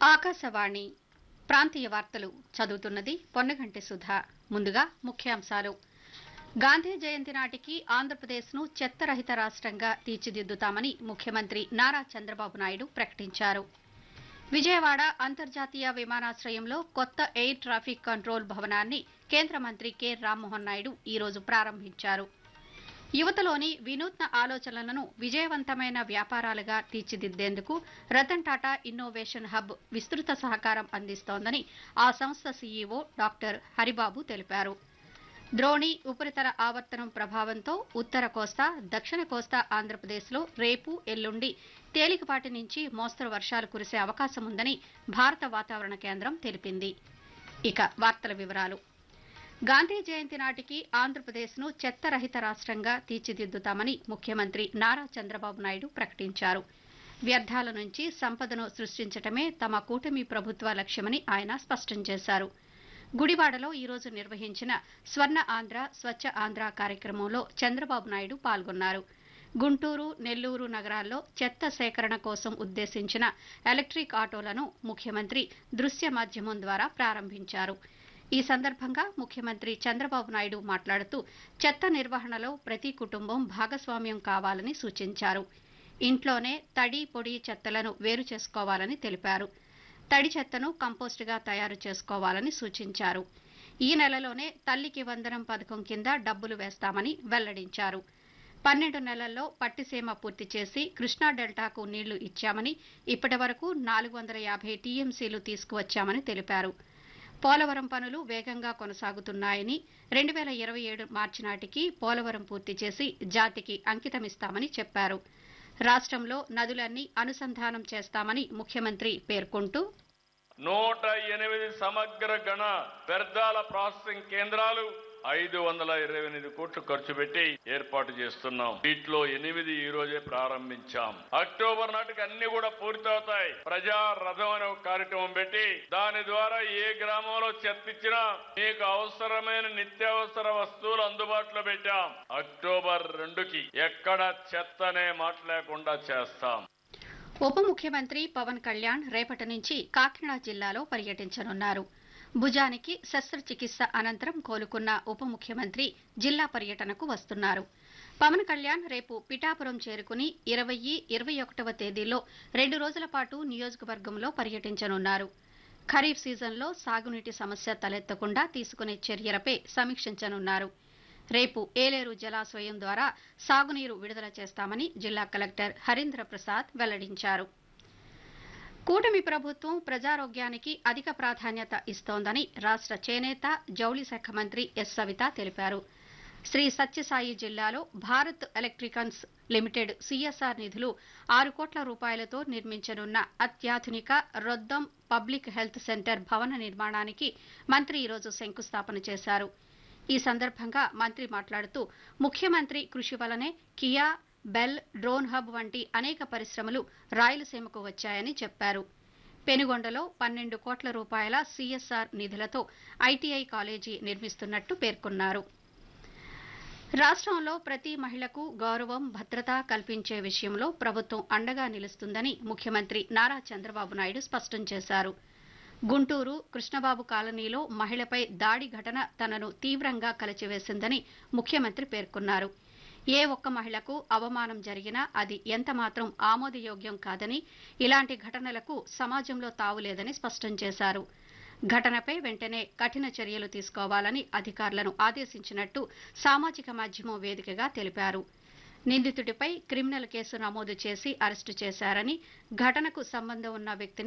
ఆకాశవాణి ప్రాంతీయ వార్తలు చదువుతున్నది పొన్నగంటి సుధా ముందుగా ముఖ్యాంశాలు గాంధీ జయంతి నాటికి ఆంధ్రప్రదేశ్ను చెత్తరహిత రాష్ట్రంగా తీర్చిదిద్దుతామని ముఖ్యమంత్రి నారా చంద్రబాబు నాయుడు ప్రకటించారు విజయవాడ అంతర్జాతీయ విమానాశ్రయంలో కొత్త ఎయిర్ ట్రాఫిక్ కంట్రోల్ భవనాన్ని కేంద్ర మంత్రి కె రామ్మోహన్ నాయుడు ఈరోజు ప్రారంభించారు యువతలోని వినూత్న ఆలోచనలను విజయవంతమైన వ్యాపారాలుగా తీర్చిదిద్దేందుకు రతన్ టాటా ఇన్నోవేషన్ హబ్ విస్తృత సహకారం అందిస్తోందని ఆ సంస్థ సీఈఓ డాక్టర్ హరిబాబు తెలిపారు ద్రోణి ఉపరితల ఆవర్తనం ప్రభావంతో ఉత్తర కోస్తా దక్షిణ కోస్తా ఆంధ్రప్రదేశ్లో రేపు ఎల్లుండి తేలికపాటి నుంచి మోస్తరు వర్షాలు కురిసే అవకాశం ఉందని భారత వాతావరణ కేంద్రం తెలిపింది ఇక వార్తల వివరాలు గాంధీ జయంతి నాటికి ఆంధ్రప్రదేశ్ను చెత్తరహిత రాష్ట్రంగా తీర్చిదిద్దుతామని ముఖ్యమంత్రి నారా చంద్రబాబు నాయుడు ప్రకటించారు వ్యర్థాల నుంచి సంపదను సృష్టించటమే తమ కూటమి ప్రభుత్వ లక్ష్యమని ఆయన స్పష్టం చేశారు గుడివాడలో ఈరోజు నిర్వహించిన స్వర్ణ ఆంధ్ర స్వచ్ఛ ఆంధ్ర కార్యక్రమంలో చంద్రబాబు నాయుడు పాల్గొన్నారు గుంటూరు నెల్లూరు నగరాల్లో చెత్త సేకరణ కోసం ఉద్దేశించిన ఎలక్ట్రిక్ ఆటోలను ముఖ్యమంత్రి దృశ్య మాధ్యమం ద్వారా ప్రారంభించారు ఈ సందర్భంగా ముఖ్యమంత్రి చంద్రబాబు నాయుడు మాట్లాడుతూ చెత్త నిర్వహణలో ప్రతి కుటుంబం భాగస్వామ్యం కావాలని సూచించారు ఇంట్లోనే తడి పొడి చెత్తలను వేరు చేసుకోవాలని తెలిపారు తడి చెత్తను కంపోస్టుగా తయారు చేసుకోవాలని సూచించారు ఈ నెలలోనే తల్లికి వందనం పథకం కింద డబ్బులు వేస్తామని వెల్లడించారు పన్నెండు నెలల్లో పట్టిసీమ పూర్తి చేసి కృష్ణా డెల్టాకు నీళ్లు ఇచ్చామని ఇప్పటి వరకు నాలుగు వందల యాభై టీఎంసీలు తీసుకువచ్చామని తెలిపారు పోలవరం పనులు వేగంగా కొనసాగుతున్నాయని రెండు వేల ఇరవై ఏడు మార్చి నాటికి పోలవరం పూర్తి చేసి జాతికి అంకితమిస్తామని చెప్పారు రాష్ట్రంలో నదులన్నీ అనుసంధానం చేస్తామని ముఖ్యమంత్రి పేర్కొంటూ నూట ఎనిమిది సమగ్ర గణ వ్యర్థాల ప్రాసెసింగ్ కేంద్రాలు ఐదు వందల ఇరవై ఎనిమిది కోట్లు ఖర్చు పెట్టి ఏర్పాటు చేస్తున్నాం వీటిలో ఎనిమిది ఈ రోజే ప్రారంభించాం అక్టోబర్ నాటికి అన్ని కూడా పూర్తవుతాయి ప్రజా రథం అనే ఒక కార్యక్రమం పెట్టి దాని ద్వారా ఏ గ్రామంలో చెత్త ఇచ్చినా మీకు అవసరమైన నిత్యావసర వస్తువులు అందుబాటులో పెట్టాం అక్టోబర్ రెండుకి ఎక్కడ చెత్త అనే మాట లేకుండా చేస్తాం ఉప ముఖ్యమంత్రి పవన్ కళ్యాణ్ రేపటి నుంచి కాకినాడ జిల్లాలో పర్యటించనున్నారు భుజానికి శస్త్రచికిత్స అనంతరం కోలుకున్న ఉప ముఖ్యమంత్రి జిల్లా పర్యటనకు వస్తున్నారు పవన్ కళ్యాణ్ రేపు పిఠాపురం చేరుకుని ఇరవై ఇరవై ఒకటవ తేదీల్లో రెండు రోజుల పాటు నియోజకవర్గంలో పర్యటించనున్నారు ఖరీఫ్ సీజన్లో సాగునీటి సమస్య తలెత్తకుండా తీసుకునే చర్యలపై సమీక్షించనున్నారు రేపు ఏలేరు జలాశయం ద్వారా సాగునీరు విడుదల చేస్తామని జిల్లా కలెక్టర్ హరీంద్ర ప్రసాద్ వెల్లడించారు కూటమి ప్రభుత్వం ప్రజారోగ్యానికి అధిక ప్రాధాన్యత ఇస్తోందని రాష్ట్ర చేనేత జౌళి శాఖ మంత్రి ఎస్ సవిత తెలిపారు శ్రీ సత్యసాయి జిల్లాలో భారత్ ఎలక్ట్రికన్స్ లిమిటెడ్ సిఎస్ఆర్ నిధులు ఆరు కోట్ల రూపాయలతో నిర్మించనున్న అత్యాధునిక రొద్దం పబ్లిక్ హెల్త్ సెంటర్ భవన నిర్మాణానికి మంత్రి ఈరోజు శంకుస్థాపన చేశారు ఈ సందర్భంగా మంత్రి మాట్లాడుతూ ముఖ్యమంత్రి కృషి వలనే కియా బెల్ డ్రోన్ హబ్ వంటి అనేక పరిశ్రమలు రాయలసీమకు వచ్చాయని చెప్పారు పెనుగొండలో పన్నెండు కోట్ల రూపాయల సిఎస్ఆర్ నిధులతో ఐటీఐ కాలేజీ నిర్మిస్తున్నట్టు పేర్కొన్నారు రాష్ట్రంలో ప్రతి మహిళకు గౌరవం భద్రత కల్పించే విషయంలో ప్రభుత్వం అండగా నిలుస్తుందని ముఖ్యమంత్రి నారా చంద్రబాబు నాయుడు స్పష్టం చేశారు గుంటూరు కృష్ణబాబు కాలనీలో మహిళపై దాడి ఘటన తనను తీవ్రంగా కలచివేసిందని ముఖ్యమంత్రి పేర్కొన్నారు ఏ ఒక్క మహిళకు అవమానం జరిగినా అది ఎంతమాత్రం ఆమోదయోగ్యం కాదని ఇలాంటి ఘటనలకు సమాజంలో తావులేదని స్పష్టం చేశారు ఘటనపై వెంటనే కఠిన చర్యలు తీసుకోవాలని అధికారులను ఆదేశించినట్టు సామాజిక మాధ్యమం వేదికగా తెలిపారు నిందితుడిపై క్రిమినల్ కేసు నమోదు చేసి అరెస్టు చేశారని ఘటనకు సంబంధం ఉన్న వ్యక్తిని